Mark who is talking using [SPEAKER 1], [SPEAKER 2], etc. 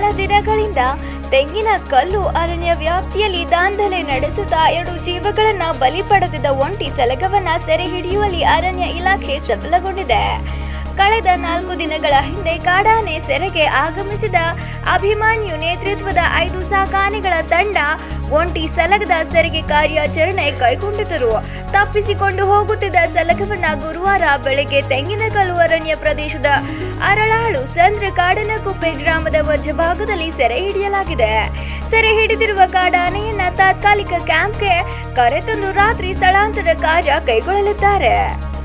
[SPEAKER 1] ದಿನಗಳಿಂದ ತೆಂಗಿನ ಕಲ್ಲು ಅರಣ್ಯ ವ್ಯಾಪ್ತಿಯಲ್ಲಿ ದಾಂಧಲೆ ನಡೆಸುತ್ತಾ ಎರಡು ಜೀವಗಳನ್ನ ಬಲಿ ಪಡೆದಿದ್ದ ಒಂಟಿ ಸಲಗವನ್ನ ಸೆರೆ ಹಿಡಿಯುವಲ್ಲಿ ಅರಣ್ಯ ಇಲಾಖೆ ಸಫಲಗೊಂಡಿದೆ ಕಳೆದ ನಾಲ್ಕು ದಿನಗಳ ಹಿಂದೆ ಕಾಡಾನೆ ಸೆರೆಗೆ ಆಗಮಿಸಿದ ಅಭಿಮಾನ್ಯು ನೇತೃತ್ವದ ಐದು ಸಾಕಾನೆಗಳ ತಂಡ ಒಂಟಿ ಸಲಗದ ಸೆರೆಗೆ ಕಾರ್ಯಾಚರಣೆ ಕೈಗೊಂಡಿದ್ದರು ತಪ್ಪಿಸಿಕೊಂಡು ಹೋಗುತ್ತಿದ್ದ ಸಲಗವನ್ನ ಗುರುವಾರ ಬೆಳಗ್ಗೆ ತೆಂಗಿನಕಲ್ಲು ಅರಣ್ಯ ಪ್ರದೇಶದ ಅರಳಾಳು ಸಂದ್ರ ಕಾಡನಕುಪ್ಪೆ ಗ್ರಾಮದ ಮಧ್ಯಭಾಗದಲ್ಲಿ ಸೆರೆ ಹಿಡಿಯಲಾಗಿದೆ ಸೆರೆ ಹಿಡಿದಿರುವ ಕಾಡಾನೆಯನ್ನ ತಾತ್ಕಾಲಿಕ ಕ್ಯಾಂಪ್ಗೆ ಕರೆತಂದು ರಾತ್ರಿ ಸ್ಥಳಾಂತರ ಕಾರ್ಯ ಕೈಗೊಳ್ಳಲಿದ್ದಾರೆ